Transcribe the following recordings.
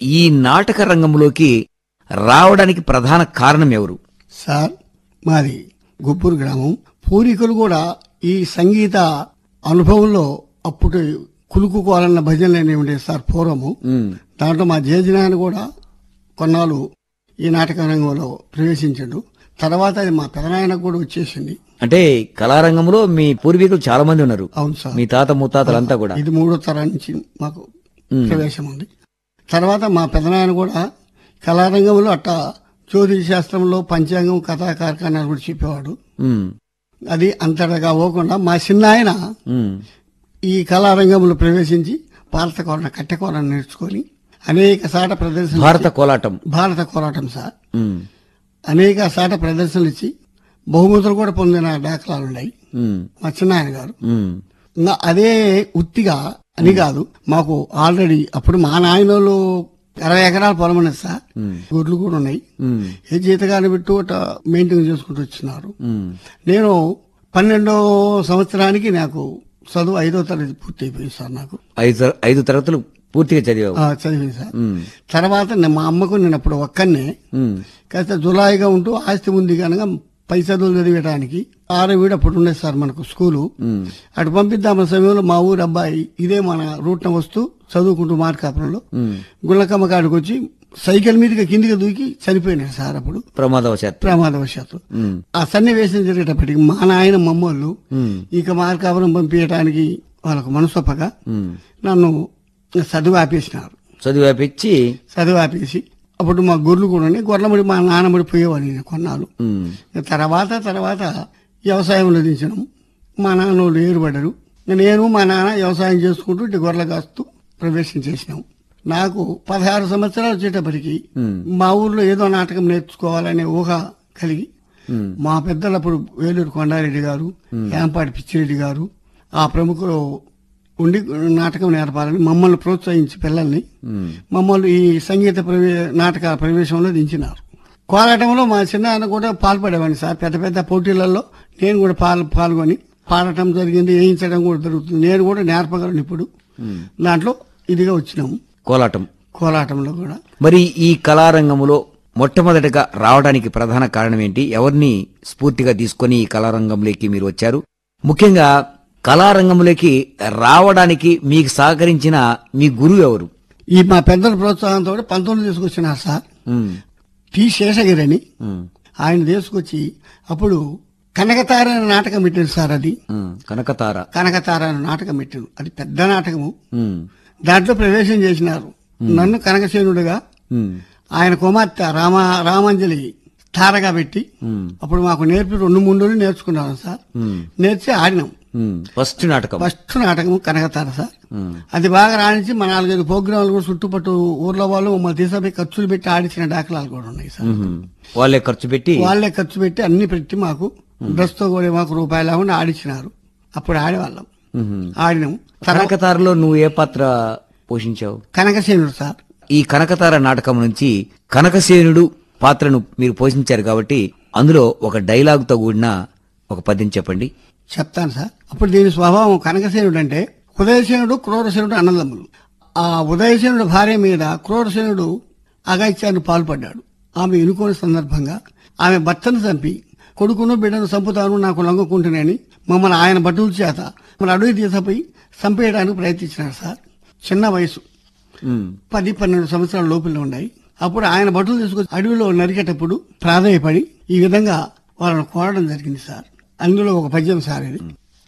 ఈ నాటక రంగంలోకి రావడానికి ప్రధాన కారణం ఎవరు సార్ మాది గుప్పూరు గ్రామం పూర్వీకులు కూడా ఈ సంగీత అనుభవంలో అప్పుడు కులుకుకోవాలన్న భజనలు అనేవి ఉండేది సార్ పూర్వము ఉమ్, దాంట్లో మా జేజనాయన కూడా కొన్నాళ్ళు ఈ నాటక రంగంలో ప్రవేశించాడు తర్వాత అది మా పెదనాయనకు కూడా వచ్చేసింది అంటే కళారంగంలో మీ పూర్వీకులు చాలా మంది ఉన్నారు అవును సార్ మీ తాత ముత్తాతలంతా కూడా ఇది మూడో తరం నుంచి మాకు మ్మ్. ప్రవేశం ఉంది తర్వాత మా పెదనాయన కూడా కళారంగంలో అట్టా జ్యోతిష శాస్త్రంలో పంచాంగం కథా కార్ఖానాలు కూడా చెప్పేవాడు ఉమ్, అది అంతటగా పోకుండా మా చిన్న ఆయన ఉమ్, ఈ కళారంగంలో ప్రవేశించి భారత కోరణ కట్టెకోరణ నేర్చుకొని అనేక సాట ప్రదర్శన భారత కోలాటం భారత కోరాటం సార్ ఉమ్, అనేక సాట ప్రదర్శనలు ఇచ్చి బహుమతులు కూడా పొందిన దాఖలాలు ఉన్నాయి ఉమ్, మా చిన్న ఆయన గారు ఉమ్, ఇంకా అదే ఉత్తిగా అని కాదు మాకు ఆల్రెడీ అప్పుడు మా నాయనోళ్ళు అరవై ఎకరాల పొలం ఉన్నది సార్ ఉమ్, గొడ్లు కూడా ఉన్నాయి ఉమ్, ఏ జీతగాని పెట్టు అట్లా మెయింటైన్ చేసుకుంటూ వచ్చినారు ఉమ్, నేను పన్నెండో సంవత్సరానికి నాకు చదువు ఐదో తరగతి పూర్తి అయిపోయింది సార్ నాకు ఐదు తర- ఐదు తరగతులు పూర్తిగా చదివావు ఆ, చదివింది సార్ ఉమ్, తర్వాత నేను మా అమ్మకు నేను అప్పుడు ఒక్కనే ఉమ్, కాస్త జులాయిగా ఉంటూ ఆస్తి ఉంది కనుక పై చదువులు చదివేయడానికి ఆరో వీడు అప్పుడు ఉండేది సార్ మనకు స్కూలు ఉమ్, అటు పంపిద్దామన్న సమయంలో మా ఊరు అబ్బాయి ఇదే మన రూట్న వస్తూ చదువుకుంటూ మార్కాపురంలో ఉమ్. గుళ్ళకమ్మ కాడికి వచ్చి సైకిల్ మీదకి కిందికి దూకి చనిపోయినాడు సార్ అప్పుడు ప్రమాదవశాత్తు ప్రమాదవశాత్తు ఉమ్, ఆ సన్నివేశం జరిగేటప్పటికి మా నాయన మమ్మోళ్ళు ఉమ్, ఇక మార్కాపురం పంపించడానికి వాళ్ళకు మనసొప్పక ఉమ్. నన్ను చదువు ఆపేసినారు చదువు ఆపిచ్చి చదువు ఆపేసి అప్పుడు మా గొర్రెలు కూడా ఉన్నాయి గొర్రెలముడి మా నాన్నముడి పోయేవాడిని నేను కొన్నాళ్ళు ఉమ్, ఇక తర్వాత తర్వాత వ్యవసాయంలో దించడం మా నాన్న వాళ్ళు ఏరుపడ్డారు నేను మా నాన్న వ్యవసాయం చేసుకుంటూ ఇటు గొర్రెలు కాస్తూ ప్రవేశం చేసినాం నాకు పదహారు సంవత్సరాలు వచ్చేటప్పటికి ఉమ్, మా ఊర్లో ఏదో నాటకం నేర్చుకోవాలనే ఊహ కలిగి ఉమ్, మా పెద్దలు అప్పుడు వేలూరు కొండారెడ్డి గారు యాంపాటి పిచ్చిరెడ్డి గారు ఆ ప్రముఖులు ఉండి నాటకం నేర్పాలని మమ్మల్ని ప్రోత్సహించి పిల్లల్ని ఉమ్, మమ్మల్ని ఈ సంగీత ప్రవే నాటక ప్రవేశంలో దించినారు కోలాటంలో మా చిన్న ఆయన కూడా పాల్పడేవాడిని సార్ పెద్ద పెద్ద పోటీలలో నేను కూడా పాల్ పాల్గొని పాడటం జరిగింది వేయించడం కూడా జరుగుతుంది నేను కూడా నేర్పగలను ఇప్పుడు ఉమ్. దాంట్లో ఇదిగా వచ్చినాము కోలాటం కోలాటంలో కూడా మరి ఈ కళారంగంలో మొట్టమొదటగా రావడానికి ప్రధాన కారణం ఏంటి ఎవరిని స్ఫూర్తిగా తీసుకొని ఈ కళారంగంలోకి మీరు వచ్చారు ముఖ్యంగా కళారంగంలోకి రావడానికి మీకు సహకరించిన మీ గురువు ఎవరు ఈ మా పెద్దల ప్రోత్సాహంతో పంతొమ్మిది తీసుకొచ్చినారు సార్ ఉమ్, టి శేషగిరి అని ఉమ్, ఆయన తీసుకొచ్చి అప్పుడు కనకతార అనే నాటకం పెట్టారు సార్ అది ఉమ్, కనకతార కనకతార అనే నాటకం పెట్టారు అది పెద్ద నాటకము ఉమ్, దాంట్లో ప్రవేశం చేసినారు నన్ను కనకసేనుడిగా ఉమ్, ఆయన కుమార్తె రామ రామాంజలి తారగా పెట్టి ఉమ్, అప్పుడు మాకు నేర్పి రెండు మూడు రోజులు నేర్చుకున్నాను సార్ ఉమ్, నేర్చి ఆడినాం ఉమ్. ఫస్ట్ నాటకం ఫస్ట్ నాటకం కనకతార సార్ ఉమ్, అది బాగా రాణించి మా నాలుగైదు ప్రోగ్రాంలు కూడా చుట్టుపట్టు ఊర్లో వాళ్ళు మమ్మల్ని తీసుకుపోయి ఖర్చులు పెట్టి ఆడించిన దాఖలాలు కూడా ఉన్నాయి సార్ ఉమ్. వాళ్ళే ఖర్చు పెట్టి వాళ్ళే ఖర్చు పెట్టి అన్ని పెట్టి మాకు డ్రెస్ తో కూడా మాకు రూపాయలు లేకుండా ఆడిచ్చినారు అప్పుడు ఆడేవాళ్ళం ఉమ్. ఆడినాం తర్వాత కనకతారలో నువ్వు ఏ పాత్ర పోషించావు కనకసేనుడు సార్ ఈ కనకతార నాటకం నుంచి కనకసేనుడు పాత్రను మీరు పోషించారు కాబట్టి అందులో ఒక డైలాగుతో కూడిన ఒక పద్యం చెప్పండి చెప్తాను సార్ అప్పుడు దీని స్వభావం కనకసేనుడు అంటే ఉదయసేనుడు క్రూరసేనుడు అన్నదమ్ములు ఆ ఉదయసేనుడు భార్య మీద క్రూరసేనుడు అగాయిత్యాన్ని పాల్పడ్డాడు ఆమె ఎన్నుకోని సందర్భంగా ఆమె భర్తను చంపి కొడుకును బిడ్డను చంపుతాను నాకు లొంగకుంటున్నాని మమ్మల్ని ఆయన బట్టల చేత మమ్మల్ని అడవి తీసపోయి చంపేయడానికి ప్రయత్నించినాడు సార్ చిన్న వయసు ఉమ్, పది పన్నెండు సంవత్సరాల లోపల ఉన్నాయి అప్పుడు ఆయన బట్టలు తీసుకొచ్చి అడవిలో నరికేటప్పుడు ప్రాధాయపడి ఈ విధంగా వాళ్ళని కోరడం జరిగింది సార్ అందులో ఒక పద్యం సార్ ఇది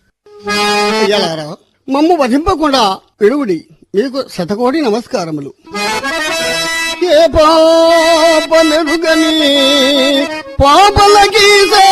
ఎలారా మమ్ము వధింపకుండా విడుగుడి మీకు శతకోటి నమస్కారములు ఏ పాప మెరుగని పాపలకి